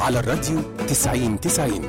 على الراديو 90 90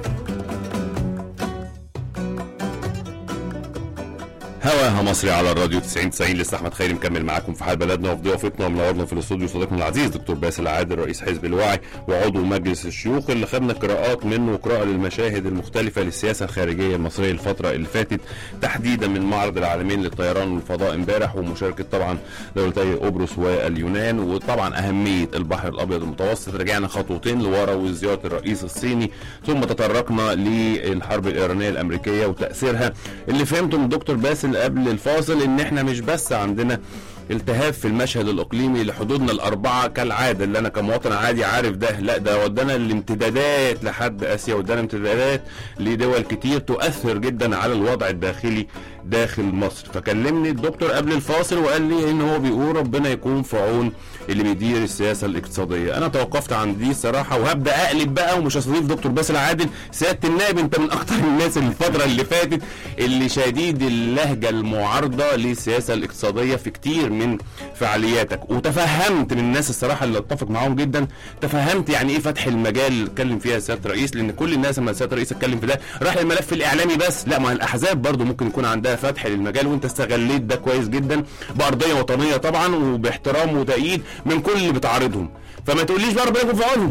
هواها مصري على الراديو 90 90 لسه احمد خيري مكمل معاكم في حال بلدنا وفي ضيافتنا ومنورنا في الاستوديو صديقنا العزيز دكتور باسل عادل رئيس حزب الوعي وعضو مجلس الشيوخ اللي خدنا قراءات منه وقراءه للمشاهد المختلفه للسياسه الخارجيه المصريه الفتره اللي فاتت تحديدا من معرض العالمين للطيران والفضاء امبارح ومشاركه طبعا دولتي قبرص واليونان وطبعا اهميه البحر الابيض المتوسط رجعنا خطوتين لورا وزياره الرئيس الصيني ثم تطرقنا للحرب الايرانيه الامريكيه وتاثيرها اللي فهمته من دكتور باسل قبل الفاصل ان احنا مش بس عندنا التهاب في المشهد الاقليمي لحدودنا الاربعه كالعاده اللي انا كمواطن عادي عارف ده لا ده ودانا الامتدادات لحد اسيا ودانا امتدادات لدول كتير تؤثر جدا على الوضع الداخلي داخل مصر فكلمني الدكتور قبل الفاصل وقال لي ان هو بيقول ربنا يكون في عون اللي بيدير السياسه الاقتصاديه انا توقفت عند دي الصراحه وهبدا اقلب بقى ومش هستضيف دكتور باسل عادل سياده النائب انت من اكتر الناس اللي الفتره اللي فاتت اللي شديد اللهجه المعارضه للسياسه الاقتصاديه في كتير من فعالياتك وتفهمت من الناس الصراحه اللي اتفق معاهم جدا تفهمت يعني ايه فتح المجال اللي اتكلم فيها سياده الرئيس لان كل الناس لما سياده الرئيس اتكلم في ده راح للملف الاعلامي بس لا ما الاحزاب برضو ممكن يكون عندها فتح للمجال وانت استغليت ده كويس جدا بارضيه وطنيه طبعا وباحترام وتأييد من كل اللي بتعارضهم فما تقوليش بقى ربنا يكون في عونهم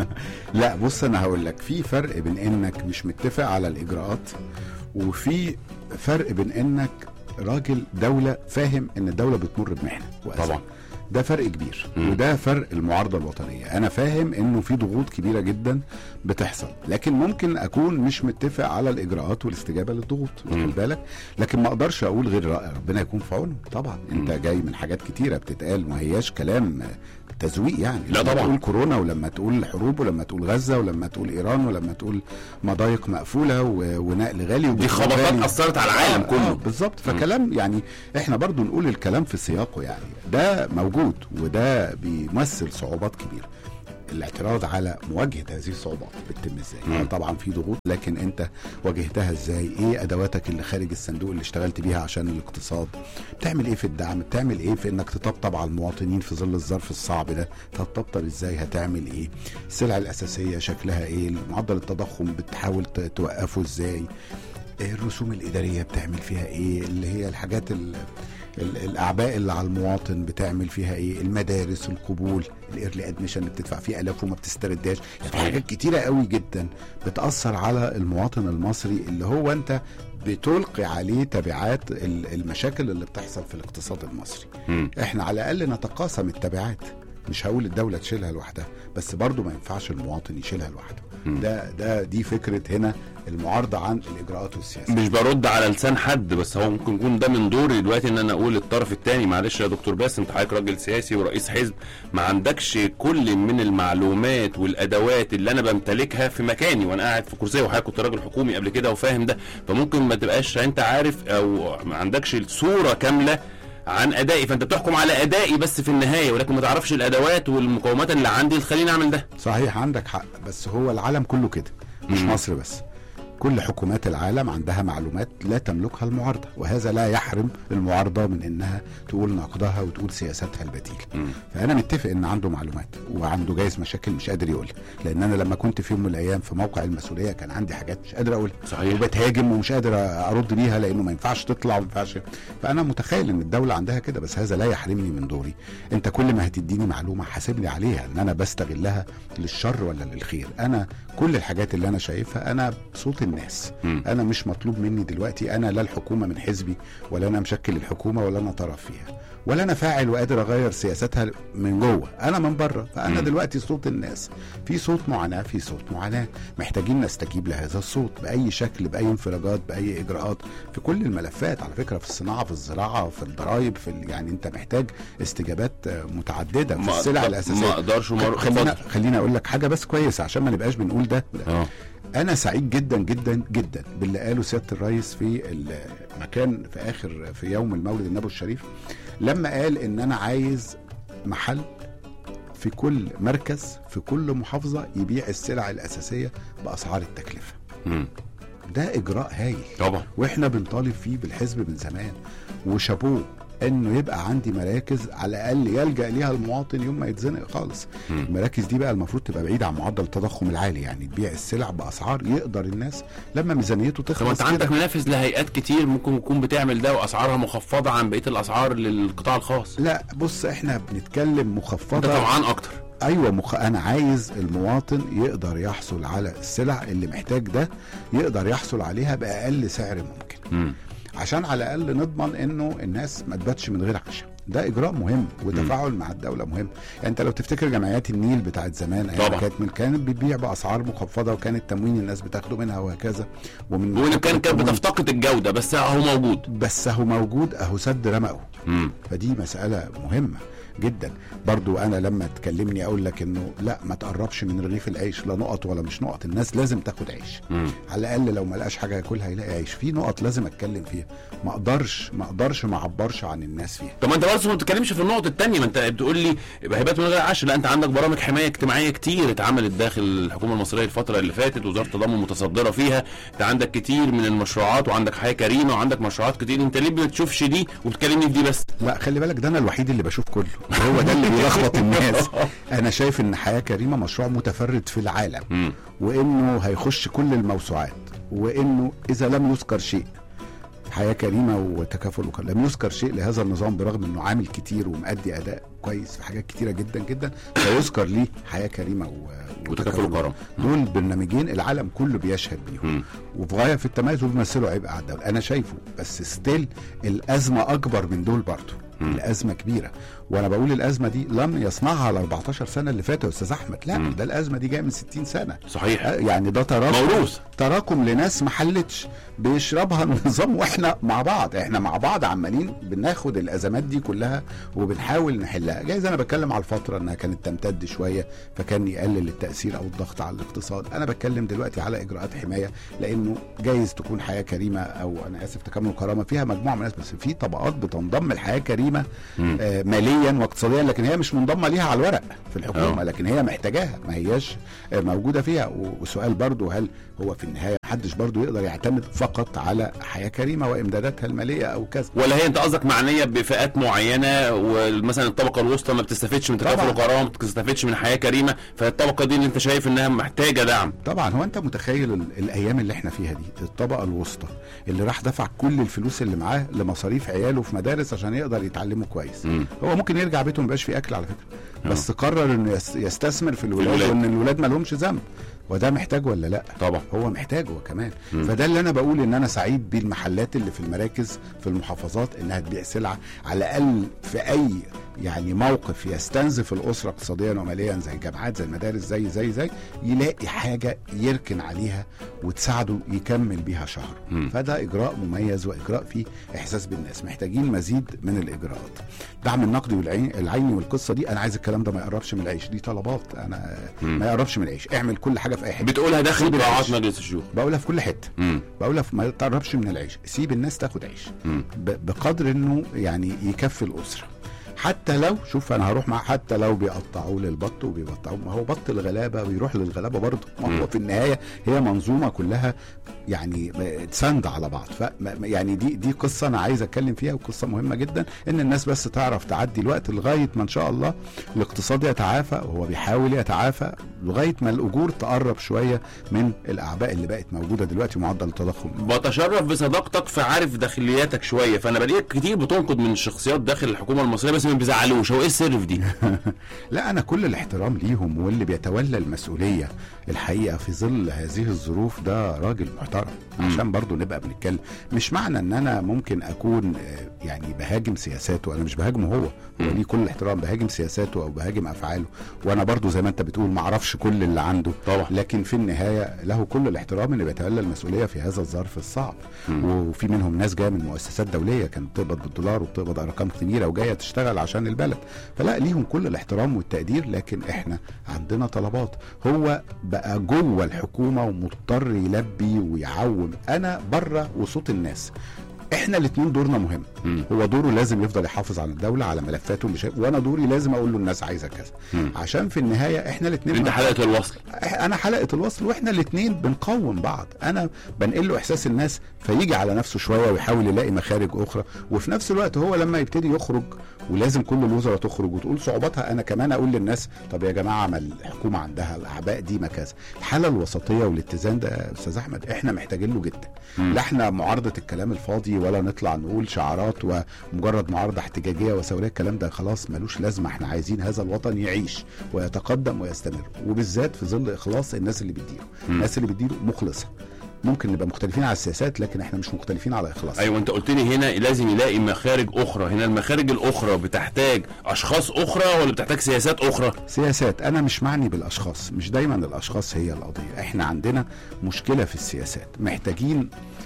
لا بص انا هقول لك في فرق بين انك مش متفق على الاجراءات وفي فرق بين انك راجل دوله فاهم ان الدوله بتمر بمحنه وأزمة. طبعا. ده فرق كبير مم. وده فرق المعارضه الوطنيه انا فاهم انه في ضغوط كبيره جدا بتحصل لكن ممكن اكون مش متفق على الاجراءات والاستجابه للضغوط مم. واخد بالك لكن ما اقدرش اقول غير رأي ربنا يكون في عونه طبعا انت مم. جاي من حاجات كتيره بتتقال ما هياش كلام تزويق يعني لا لما طبعا. تقول كورونا ولما تقول حروب ولما تقول غزه ولما تقول ايران ولما تقول مضايق مقفوله و- ونقل غالي دي وبترول خبطات غالي. اثرت على العالم آه، كله آه بالظبط فكلام يعني احنا برضو نقول الكلام في سياقه يعني ده موجود وده بيمثل صعوبات كبيره الاعتراض على مواجهه هذه الصعوبات بتتم ازاي مم. آه طبعا في ضغوط لكن انت واجهتها ازاي ايه ادواتك اللي خارج الصندوق اللي اشتغلت بيها عشان الاقتصاد بتعمل ايه في الدعم بتعمل ايه في انك تطبطب على المواطنين في ظل الظرف الصعب ده هتطبطب ازاي هتعمل ايه السلع الاساسيه شكلها ايه معدل التضخم بتحاول ت- توقفه ازاي الرسوم الاداريه بتعمل فيها ايه اللي هي الحاجات ال ال- الاعباء اللي على المواطن بتعمل فيها ايه المدارس القبول الايرلي ادميشن اللي بتدفع فيه الاف وما بتسترداش يعني في حاجات كتيره قوي جدا بتاثر على المواطن المصري اللي هو انت بتلقي عليه تبعات ال- المشاكل اللي بتحصل في الاقتصاد المصري مم. احنا على الاقل نتقاسم التبعات مش هقول الدوله تشيلها لوحدها بس برضو ما ينفعش المواطن يشيلها لوحده مم. ده ده دي فكره هنا المعارضه عن الاجراءات والسياسه مش برد على لسان حد بس هو ممكن يكون ده من دوري دلوقتي ان انا اقول الطرف الثاني معلش يا دكتور باسم انت حضرتك راجل سياسي ورئيس حزب ما عندكش كل من المعلومات والادوات اللي انا بمتلكها في مكاني وانا قاعد في كرسي وحضرتك كنت راجل حكومي قبل كده وفاهم ده فممكن ما تبقاش انت عارف او ما عندكش صوره كامله عن ادائي فانت بتحكم على ادائي بس في النهايه ولكن ما تعرفش الادوات والمقومات اللي عندي اللي تخليني اعمل ده صحيح عندك حق بس هو العالم كله كده مش مم. مصر بس كل حكومات العالم عندها معلومات لا تملكها المعارضه وهذا لا يحرم المعارضه من انها تقول نقدها وتقول سياستها البديله مم. فانا متفق ان عنده معلومات وعنده جايز مشاكل مش قادر يقولها لان انا لما كنت في يوم من الايام في موقع المسؤوليه كان عندي حاجات مش قادر اقولها صحيح. وبتهاجم ومش قادر ارد بيها لانه ما ينفعش تطلع وما ينفعش فانا متخيل ان الدوله عندها كده بس هذا لا يحرمني من دوري انت كل ما هتديني معلومه حاسبني عليها ان انا بستغلها للشر ولا للخير انا كل الحاجات اللي انا شايفها انا صوت الناس مم. انا مش مطلوب مني دلوقتي انا لا الحكومه من حزبي ولا انا مشكل الحكومه ولا انا طرف فيها ولا انا فاعل وقادر اغير سياستها من جوه انا من بره فانا مم. دلوقتي صوت الناس في صوت معاناه في صوت معاناه محتاجين نستجيب لهذا الصوت باي شكل باي انفراجات باي اجراءات في كل الملفات على فكره في الصناعه في الزراعه في الضرائب في ال- يعني انت محتاج استجابات آه، متعدده في ما السلع أقدر- الاساسيه ما اقدرش ومر- خلينا اتفضل. خليني اقول لك حاجه بس كويسه عشان ما نبقاش بنقول ده اه انا سعيد جدا جدا جدا باللي قاله سياده الرئيس في المكان في اخر في يوم المولد النبوي الشريف لما قال ان انا عايز محل في كل مركز في كل محافظه يبيع السلع الاساسيه باسعار التكلفه مم. ده اجراء هايل طبعا واحنا بنطالب فيه بالحزب من زمان وشابوه انه يبقى عندي مراكز على الاقل يلجا ليها المواطن يوم ما يتزنق خالص مم. المراكز دي بقى المفروض تبقى بعيده عن معدل التضخم العالي يعني تبيع السلع باسعار يقدر الناس لما ميزانيته تخلص طب انت كده. عندك منافس لهيئات كتير ممكن تكون بتعمل ده واسعارها مخفضه عن بقيه الاسعار للقطاع الخاص لا بص احنا بنتكلم انت مخفضه طبعا اكتر ايوه مخ... انا عايز المواطن يقدر يحصل على السلع اللي محتاج ده يقدر يحصل عليها باقل سعر ممكن مم. عشان على الاقل نضمن انه الناس ما تباتش من غير عشاء ده اجراء مهم وتفاعل مع الدوله مهم يعني انت لو تفتكر جمعيات النيل بتاعت زمان أيام طبعا. كانت من كانت بتبيع باسعار مخفضه وكان التموين الناس بتاخده منها وهكذا ومن وان كان كانت التموين. بتفتقد الجوده بس هو موجود بس اهو موجود اهو سد رمقه مم. فدي مسألة مهمة جدا برضو انا لما تكلمني اقول لك انه لا ما تقربش من رغيف العيش لا نقط ولا مش نقط الناس لازم تاخد عيش مم. على الاقل لو ما لقاش حاجه ياكلها يلاقي عيش في نقط لازم اتكلم فيها ما اقدرش ما اقدرش ما اعبرش عن الناس فيها طب ما انت برضه ما بتتكلمش في النقط التانية ما انت بتقول لي هبات من غير عشر لا انت عندك برامج حمايه اجتماعيه كتير اتعملت داخل الحكومه المصريه الفتره اللي فاتت وزاره التضامن متصدره فيها انت عندك كتير من المشروعات وعندك حياه كريمه وعندك مشروعات كتير انت ليه ما بتشوفش دي وبتكلمني في دي بس لا خلي بالك ده انا الوحيد اللي بشوف كله هو ده اللي بيلخبط الناس انا شايف ان حياه كريمه مشروع متفرد في العالم مم. وانه هيخش كل الموسوعات وانه اذا لم يذكر شيء حياه كريمه وتكافل وكرم لم يذكر شيء لهذا النظام برغم انه عامل كتير ومؤدي اداء كويس في حاجات كتيره جدا جدا فيذكر ليه حياه كريمه و... وتكافل وكرم. دول برنامجين العالم كله بيشهد بيهم مم. وفي غايه في التميز وبيمثلوا عبء على الدوله انا شايفه بس ستيل الازمه اكبر من دول برضه مم. الازمه كبيره وانا بقول الازمه دي لم يصنعها ال 14 سنه اللي فاتوا يا استاذ احمد لا مم. ده الازمه دي جايه من 60 سنه صحيح آه، يعني ده تراكم موروث. تراكم لناس ما حلتش بيشربها النظام واحنا مع بعض احنا مع بعض عمالين بناخد الازمات دي كلها وبنحاول نحلها جايز انا بتكلم على الفتره انها كانت تمتد شويه فكان يقلل التاثير او الضغط على الاقتصاد انا بتكلم دلوقتي على اجراءات حمايه لانه جايز تكون حياه كريمه او انا اسف تكامل وكرامه فيها مجموعه من الناس بس في طبقات بتنضم الحياه كريمه مم. آه ماليا واقتصاديا لكن هي مش منضمه ليها على الورق في الحكومه آه. لكن هي محتاجاها ما هياش آه، موجوده فيها و- وسؤال برضو هل هو في النهايه محدش برضو يقدر يعتمد فقط على حياه كريمه وامداداتها الماليه او كذا ولا هي انت قصدك معنيه بفئات معينه ومثلا الطبقه الوسطى ما بتستفدش من تكافل طبعا. وكرامه ما بتستفدش من حياه كريمه فالطبقه دي اللي انت شايف انها محتاجه دعم طبعا هو انت متخيل ال- الايام اللي احنا فيها دي الطبقه الوسطى اللي راح دفع كل الفلوس اللي معاه لمصاريف عياله في مدارس عشان يقدر يتعلموا كويس مم. هو ممكن يرجع بيته ما يبقاش فيه اكل على فكره بس قرر انه يس- يستثمر في الولاد الولاد. وان الولاد ما لهمش ذنب وده محتاج ولا لا طبعا هو محتاج هو كمان مم. فده اللي انا بقول ان انا سعيد بالمحلات اللي في المراكز في المحافظات انها تبيع سلعه على الاقل في اي يعني موقف يستنزف الاسره اقتصاديا وماليا زي الجامعات زي المدارس زي زي زي يلاقي حاجه يركن عليها وتساعده يكمل بيها شهر مم. فده اجراء مميز واجراء فيه احساس بالناس محتاجين مزيد من الاجراءات دعم النقدي والعين العيني والقصه دي انا عايز الكلام ده ما يقربش من العيش دي طلبات انا مم. ما يقربش من العيش اعمل كل حاجه في اي حته بتقولها داخل سيب قاعات العيش. مجلس الشيوخ بقولها في كل حته مم. بقولها في- ما تقربش من العيش سيب الناس تاخد عيش مم. ب- بقدر انه يعني يكفي الاسره حتى لو شوف انا هروح مع حتى لو بيقطعوه للبط وبيقطعوه ما هو بط الغلابه بيروح للغلابه برضه ما هو مم. في النهايه هي منظومه كلها يعني تساند على بعض ف يعني دي دي قصه انا عايز اتكلم فيها وقصه مهمه جدا ان الناس بس تعرف تعدي الوقت لغايه ما ان شاء الله الاقتصاد يتعافى وهو بيحاول يتعافى لغايه ما الاجور تقرب شويه من الاعباء اللي بقت موجوده دلوقتي معدل التضخم بتشرف بصداقتك في عارف داخلياتك شويه فانا بلاقيك كتير بتنقد من الشخصيات داخل الحكومه المصريه بس ما بيزعلوش هو ايه السر في دي؟ لا انا كل الاحترام ليهم واللي بيتولى المسؤوليه الحقيقه في ظل هذه الظروف ده راجل محترم مم. عشان برضو نبقى بنتكلم مش معنى ان انا ممكن اكون آه، يعني بهاجم سياساته انا مش بهاجمه هو هو مم. ليه كل الاحترام بهاجم سياساته او بهاجم افعاله وانا برضو زي ما انت بتقول ما اعرفش كل اللي عنده طبعا لكن في النهايه له كل الاحترام اللي بيتولى المسؤوليه في هذا الظرف الصعب مم. وفي منهم ناس جايه من مؤسسات دوليه كانت بتقبض بالدولار وبتقبض ارقام كبيره وجايه تشتغل عشان البلد فلا ليهم كل الاحترام والتقدير لكن احنا عندنا طلبات هو بقى جوه الحكومه ومضطر يلبي ويعوم انا بره وصوت الناس احنا الاثنين دورنا مهم مم. هو دوره لازم يفضل يحافظ على الدوله على ملفاته اللي شايف وانا دوري لازم اقول له الناس عايزه كذا مم. عشان في النهايه احنا الاثنين انت حلقه الوصل انا حلقه الوصل واحنا الاثنين بنقوم بعض انا بنقل له احساس الناس فيجي على نفسه شويه ويحاول يلاقي مخارج اخرى وفي نفس الوقت هو لما يبتدي يخرج ولازم كل الوزراء تخرج وتقول صعوباتها انا كمان اقول للناس طب يا جماعه ما الحكومه عندها الاعباء دي ما كذا الحاله الوسطيه والاتزان ده يا استاذ احمد احنا محتاجين له جدا مم. لا احنا معارضه الكلام الفاضي ولا نطلع نقول شعارات ومجرد معارضه احتجاجيه وثوريه الكلام ده خلاص ملوش لازمه احنا عايزين هذا الوطن يعيش ويتقدم ويستمر وبالذات في ظل اخلاص الناس اللي بتديره مم. الناس اللي بتديره مخلصه ممكن نبقى مختلفين على السياسات لكن احنا مش مختلفين على اخلاص ايوه انت قلت لي هنا لازم يلاقي مخارج اخرى هنا المخارج الاخرى بتحتاج اشخاص اخرى ولا بتحتاج سياسات اخرى سياسات انا مش معني بالاشخاص مش دايما الاشخاص هي القضيه احنا عندنا مشكله في السياسات محتاجين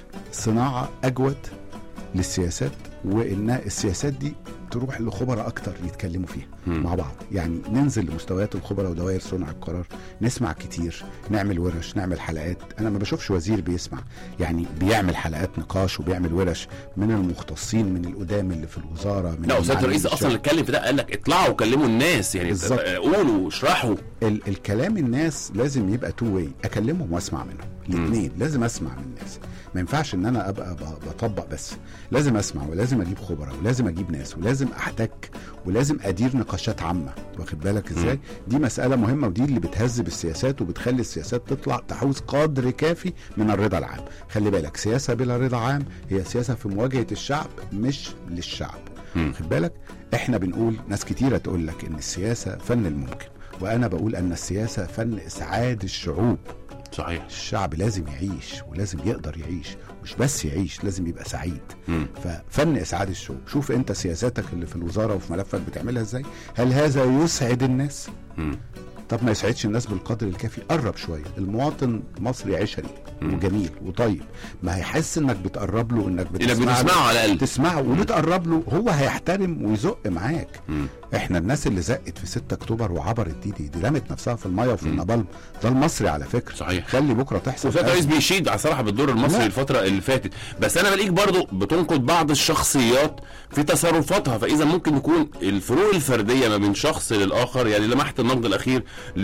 صناعه اجود للسياسات وان السياسات دي تروح لخبراء اكتر يتكلموا فيها مم. مع بعض يعني ننزل لمستويات الخبراء ودوائر صنع القرار نسمع كتير نعمل ورش نعمل حلقات انا ما بشوفش وزير بيسمع يعني بيعمل حلقات نقاش وبيعمل ورش من المختصين من القدام اللي في الوزاره من لا استاذ المعلمين الرئيس اصلا اللي اتكلم في ده قال لك اطلعوا كلموا الناس يعني بالظبط. قولوا اشرحوا ال الكلام الناس لازم يبقى تو واي اكلمهم واسمع منهم الاثنين لازم اسمع من الناس ما ينفعش ان انا ابقى ب- بطبق بس لازم اسمع ولازم اجيب خبراء ولازم اجيب ناس ولازم احتك ولازم ادير نقاشات عامه واخد بالك ازاي دي مساله مهمه ودي اللي بتهذب السياسات وبتخلي السياسات تطلع تحوز قدر كافي من الرضا العام خلي بالك سياسه بلا رضا عام هي سياسه في مواجهه الشعب مش للشعب مم. واخد بالك احنا بنقول ناس كتيره تقول لك ان السياسه فن الممكن وانا بقول ان السياسه فن اسعاد الشعوب صحيح الشعب لازم يعيش ولازم يقدر يعيش مش بس يعيش لازم يبقى سعيد مم. ففن اسعاد الشعوب شوف انت سياساتك اللي في الوزاره وفي ملفك بتعملها ازاي هل هذا يسعد الناس مم. طب ما يسعدش الناس بالقدر الكافي قرب شويه المواطن المصري عشري وجميل وطيب ما هيحس انك بتقرب له انك انك بتسمع له بتسمعه على الاقل تسمعه وبتقرب له هو هيحترم ويزق معاك مم. احنا الناس اللي زقت في 6 اكتوبر وعبرت دي دي, دي رمت نفسها في الميه وفي النبال ده المصري على فكره صحيح. خلي بكره تحصل استاذ الرئيس أزمة. بيشيد على صراحه بالدور المصري لا. الفتره اللي فاتت بس انا بلاقيك برضو بتنقد بعض الشخصيات في تصرفاتها فاذا ممكن يكون الفروق الفرديه ما بين شخص للاخر يعني لمحت النقد الاخير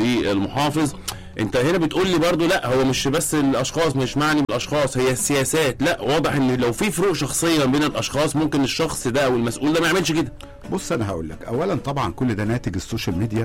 للمحافظ انت هنا بتقول لي برضو لا هو مش بس الاشخاص مش معني بالاشخاص هي السياسات لا واضح ان لو في فروق شخصيه ما بين الاشخاص ممكن الشخص ده او المسؤول ده ما يعملش كده بص انا هقول لك اولا طبعا كل ده ناتج السوشيال ميديا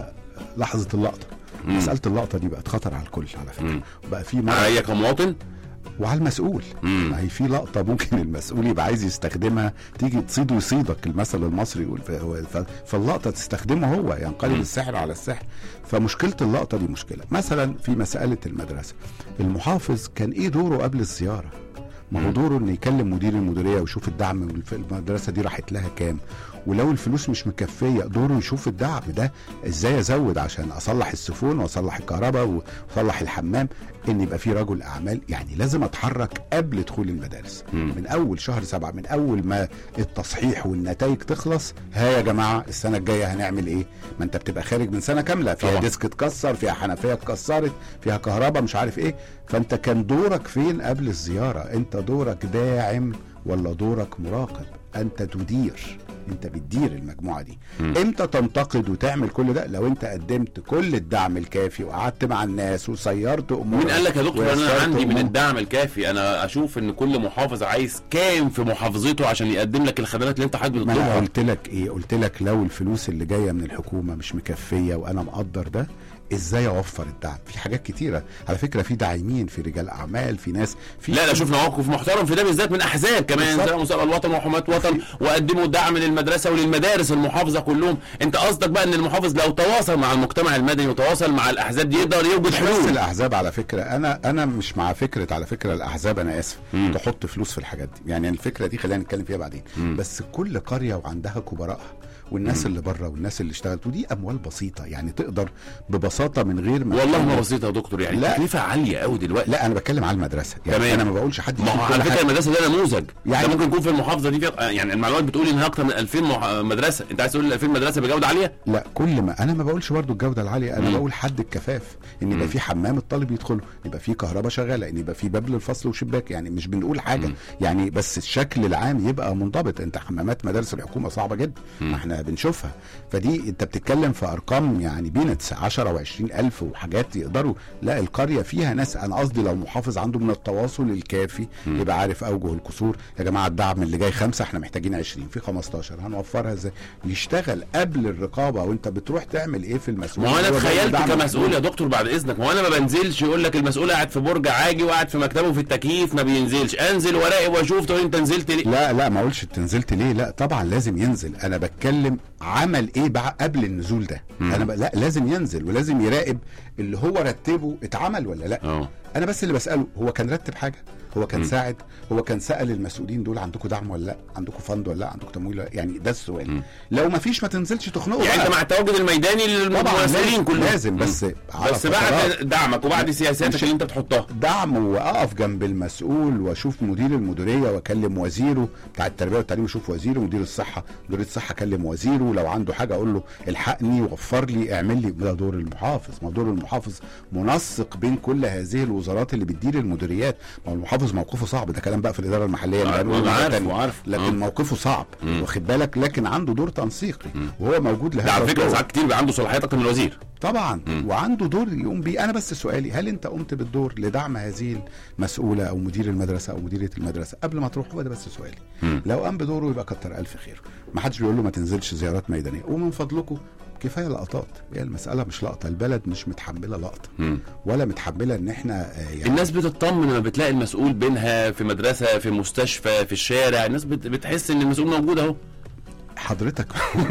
ولحظه اللقطه مم. مساله اللقطه دي بقت خطر على الكل على فكره مم. بقى في مرض عليا كمواطن وعلى المسؤول مم. ما هي في لقطه ممكن المسؤول يبقى عايز يستخدمها تيجي تصيد ويصيدك المثل المصري يقول ف- هو- ف- فاللقطه تستخدمه هو ينقلب مم. السحر على السحر فمشكله اللقطه دي مشكله مثلا في مساله المدرسه المحافظ كان ايه دوره قبل الزياره ما هو مم. دوره انه يكلم مدير المديريه ويشوف الدعم والف- المدرسه دي راحت لها كام ولو الفلوس مش مكفيه دوره يشوف الدعم ده ازاي ازود عشان اصلح السفون واصلح الكهرباء واصلح الحمام ان يبقى في رجل اعمال يعني لازم اتحرك قبل دخول المدارس مم. من اول شهر سبعة من اول ما التصحيح والنتائج تخلص ها يا جماعه السنه الجايه هنعمل ايه ما انت بتبقى خارج من سنه كامله فيها طبعا. ديسك اتكسر فيها حنفيه اتكسرت فيها كهرباء مش عارف ايه فانت كان دورك فين قبل الزياره انت دورك داعم ولا دورك مراقب انت تدير انت بتدير المجموعه دي مم. امتى تنتقد وتعمل كل ده لو انت قدمت كل الدعم الكافي وقعدت مع الناس وسيرت امور مين قال لك يا دكتور انا ويسرت عندي من أمور؟ الدعم الكافي انا اشوف ان كل محافظ عايز كام في محافظته عشان يقدم لك الخدمات اللي انت حضرتك ما انا بتطلبها قلت لك ايه قلت لك لو الفلوس اللي جايه من الحكومه مش مكفيه وانا مقدر ده ازاي اوفر الدعم في حاجات كتيره على فكره في داعمين في رجال اعمال في ناس في لا لا شفنا موقف محترم في ده بالذات من احزاب كمان بالظبط. زي مسابقه الوطن وحمايه وطن وقدموا دعم للمدرسه وللمدارس المحافظه كلهم انت قصدك بقى ان المحافظ لو تواصل مع المجتمع المدني وتواصل مع الاحزاب دي يقدر يوجد مش بس حلول الاحزاب على فكره انا انا مش مع فكره على فكره الاحزاب انا اسف مم. تحط فلوس في الحاجات دي يعني الفكره دي خلينا نتكلم فيها بعدين مم. بس كل قريه وعندها كبرائها والناس اللي بره والناس اللي اشتغلت ودي اموال بسيطه يعني تقدر ببساطه من غير ما والله ما بسيطه يا دكتور يعني لا. التكلفه عاليه قوي دلوقتي لا انا بتكلم على المدرسه يعني تمام. انا ما بقولش حد ما هو يشيل كل على فكره حاجة. المدرسه ده نموذج يعني يعني- ده ممكن يكون في المحافظه دي فيها يعني المعلومات بتقول انها اكتر من 2000 مح... مدرسه انت عايز تقول 2000 مدرسه بجوده عاليه لا كل ما انا ما بقولش برضو الجوده العاليه انا مم. بقول حد الكفاف ان يبقى مم. في حمام الطالب يدخله يبقى في كهرباء شغاله ان يبقى في باب للفصل وشباك يعني مش بنقول حاجه مم. يعني بس الشكل العام يبقى منضبط انت حمامات مدارس الحكومه صعبه جدا مم. احنا بنشوفها فدي انت بتتكلم في ارقام يعني بينتس 10 و20 الف وحاجات يقدروا لا القريه فيها ناس انا قصدي لو محافظ عنده من التواصل الكافي مم. يبقى عارف اوجه القصور يا جماعه الدعم اللي جاي خمسه احنا محتاجين 20 في 15 هنوفرها ازاي يشتغل قبل الرقابه وانت بتروح تعمل ايه في المسؤول ما هو انا هو ده تخيلت دعم كمسؤول يا دكتور بعد اذنك ما هو انا ما بنزلش يقول لك المسؤول قاعد في برج عاجي وقاعد في مكتبه في التكييف ما بينزلش انزل وراقب واشوف تقول انت نزلت ليه لا لا ما اقولش انت نزلت ليه لا طبعا لازم ينزل انا بتكلم عمل ايه بقى قبل النزول ده مم. انا ب... لا لازم ينزل ولازم يراقب اللي هو رتبه اتعمل ولا لا اه انا بس اللي بساله هو كان رتب حاجه هو كان مم. ساعد هو كان سال المسؤولين دول عندكم دعم ولا لا عندكم فند ولا لا عندكم تمويل ولا لا؟ يعني ده السؤال مم. لو ما فيش ما تنزلش تخنقه يعني بقى. انت مع التواجد الميداني طبعا للممثلين لازم, كلهم لازم بس على بس فترات. بعد دعمك وبعد سياساتك مش- اللي انت بتحطها دعم واقف جنب المسؤول واشوف مدير المديريه واكلم وزيره بتاع التربيه والتعليم اشوف وزيره مدير الصحه مدير الصحه اكلم وزيره لو عنده حاجه اقول له الحقني وفر لي اعمل لي ده دور المحافظ ما هو دور المحافظ منسق بين كل هذه الوزارات اللي بتدير المديريات ما هو المحافظ موقفه صعب ده كلام بقى في الاداره المحليه آه، أنا بقول أنا مرة عارف تانية. وعارف. لكن آه. موقفه صعب مم. واخد بالك لكن عنده دور تنسيقي وهو موجود لهذا ده على فكره الدور. ساعات كتير بيبقى عنده صلاحيات اكتر من الوزير طبعا مم. وعنده دور يقوم بيه انا بس سؤالي هل انت قمت بالدور لدعم هذه المسؤوله او مدير المدرسه او مديريه المدرسه قبل ما تروح هو ده بس سؤالي مم. لو قام بدوره يبقى كتر الف خير ما حدش بيقول له ما تنزلش زيارات ميدانيه ومن فضلكم كفايه لقطات هي المساله مش لقطه البلد مش متحمله لقطه مم. ولا متحمله ان احنا آه، يعني الناس بتطمن لما بتلاقي المسؤول بينها في مدرسه في مستشفى في الشارع الناس بت- بتحس ان المسؤول موجود اهو حضرتك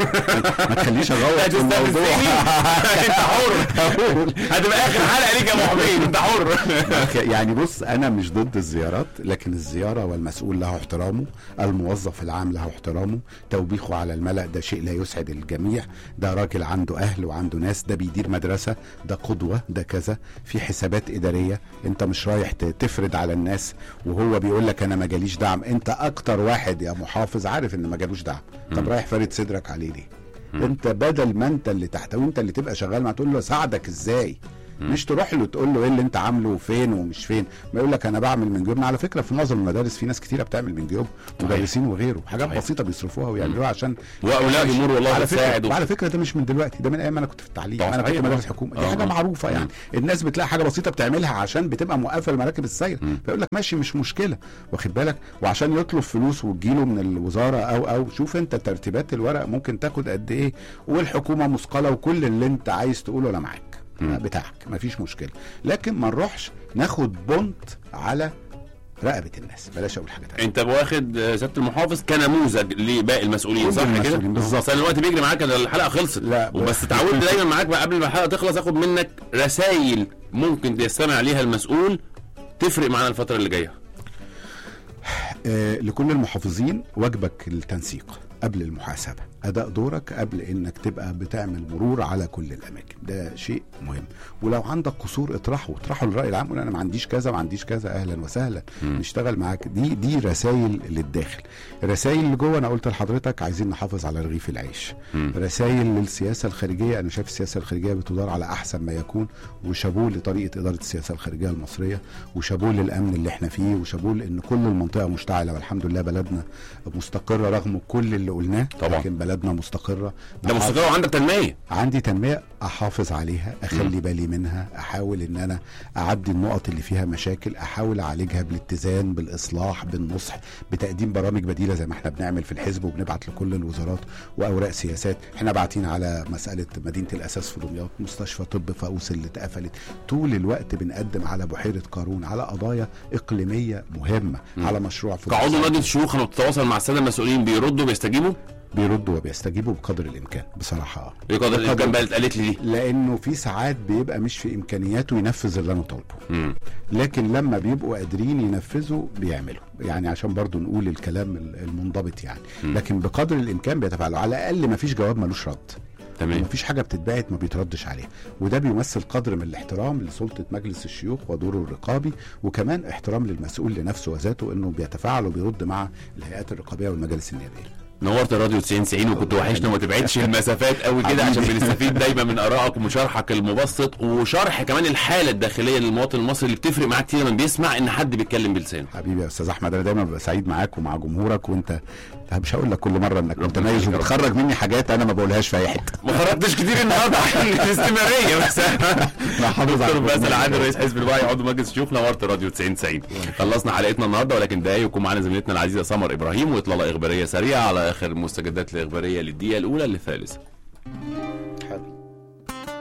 ما تخليش اغوط لا في الموضوع تستفزني انت حر هتبقى اخر حلقه ليك يا ابو حميد انت حر يعني بص انا مش ضد الزيارات لكن الزياره والمسؤول له احترامه الموظف العام له احترامه توبيخه على الملأ ده شيء لا يسعد الجميع ده راجل عنده اهل وعنده ناس ده بيدير مدرسه ده قدوه ده كذا في حسابات اداريه انت مش رايح ت- تفرض على الناس وهو بيقول لك انا ما جاليش دعم انت اكتر واحد يا محافظ عارف ان ما جالوش دعم طب رايح فارد صدرك عليه ليه انت بدل ما انت اللي تحتوي انت اللي تبقى شغال معاه تقول له اساعدك ازاي مش تروح له تقول له ايه اللي انت عامله وفين ومش فين ما يقول لك انا بعمل من جيوبنا على فكره في معظم المدارس في ناس كتيره بتعمل من جيوب مدرسين وغيره حاجات صحيح. بسيطه بيصرفوها ويعملوها عشان واولياء الامور والله على فكره بتساعد وعلى فكره ده مش من دلوقتي ده من ايام ما انا كنت في التعليم طبعا انا كنت صحيح. مدرس حكومه دي آه. حاجه معروفه يعني الناس بتلاقي حاجه بسيطه بتعملها عشان بتبقى موقفه المراكب السايره فيقول لك ماشي مش مشكله واخد بالك وعشان يطلب فلوس وتجيله من الوزاره او او شوف انت ترتيبات الورق ممكن تاخد قد ايه والحكومه مثقله وكل اللي انت عايز تقوله انا معاك بتاعك مفيش مشكله لكن ما نروحش ناخد بونت على رقبه الناس بلاش اقول حاجه تانية انت واخد آه، سياده المحافظ كنموذج لباقي المسؤولين كل صح كده؟ المسؤولين، بالظبط. اصل الوقت بيجري معاك أنا الحلقه خلصت لا، ب- وبس تعودت دايما معاك بقى قبل ما الحلقه تخلص اخد منك رسائل ممكن يستمع عليها المسؤول تفرق معانا الفتره اللي جايه آه، لكل المحافظين واجبك التنسيق قبل المحاسبة أداء دورك قبل إنك تبقى بتعمل مرور على كل الأماكن ده شيء مهم ولو عندك قصور اطرحه اطرحه للرأي العام قول أنا ما عنديش كذا ما عنديش كذا أهلا وسهلا نشتغل معاك دي دي رسائل للداخل الرسائل اللي جوه أنا قلت لحضرتك عايزين نحافظ على رغيف العيش رسائل للسياسة الخارجية أنا شايف السياسة الخارجية بتدار على أحسن ما يكون وشابوه لطريقة إدارة السياسة الخارجية المصرية وشابوه للأمن اللي احنا فيه وشابوه لأن كل المنطقة مشتعلة والحمد لله بلدنا مستقرة رغم كل اللي قلناه طبعا. لكن بلدنا مستقرة ده نحافظ- مستقر وعندك تنميه عندي تنمية أحافظ عليها أخلي بالي منها أحاول إن أنا أعدي النقط اللي فيها مشاكل أحاول أعالجها بالاتزان بالإصلاح بالنصح بتقديم برامج بديلة زي ما احنا بنعمل في الحزب وبنبعت لكل الوزارات وأوراق سياسات احنا باعتين على مسألة مدينة الأساس في دمياط مستشفى طب فاوس اللي اتقفلت طول الوقت بنقدم على بحيرة قارون على قضايا إقليمية مهمة على مشروع في كعضو بورسعيد. لجنه الشيوخ لما بتتواصل مع الساده المسؤولين بيردوا بيستجيبوا بيردوا وبيستجيبوا بقدر الامكان بصراحه اه بقدر الامكان بقى اللي اتقالت لي دي لانه في ساعات بيبقى مش في امكانياته ينفذ اللي انا طالبه مم. لكن لما بيبقوا قادرين ينفذوا بيعملوا يعني عشان برضو نقول الكلام ال- المنضبط يعني لكن بقدر الامكان بيتفاعلوا على الاقل ما فيش جواب ملوش رد تمام ما فيش حاجه بتتبعت ما بيتردش عليها وده بيمثل قدر من الاحترام لسلطه مجلس الشيوخ ودوره الرقابي وكمان احترام للمسؤول لنفسه وذاته انه بيتفاعل وبيرد مع الهيئات الرقابيه والمجالس النيابيه نورت الراديو 90 90 وكنت وحشنا وما تبعدش المسافات قوي كده عشان حبيبي. بنستفيد دايما من ارائك ومشارحك المبسط وشرح كمان الحاله الداخليه للمواطن المصري اللي بتفرق معاه كتير لما بيسمع ان حد بيتكلم بلسانه حبيبي يا استاذ احمد انا دايما ببقى سعيد معاك ومع جمهورك وانت مش هقول لك كل مره انك متميز يخليك يا رب. وبتخرج مني حاجات انا ما بقولهاش في اي حته ما خرجتش كتير النهارده عشان الاستمراريه بس حافظ على دكتور باسل البرنامج. عادل رئيس حزب الوعي عضو مجلس الشيوخ نورت راديو 90 90 خلصنا حلقتنا النهارده ولكن دقايق يكون معانا زميلتنا العزيزه سمر ابراهيم واطلاله اخباريه سريعه على اخر المستجدات الاخباريه للدقيقه الاولى للثالثه حلو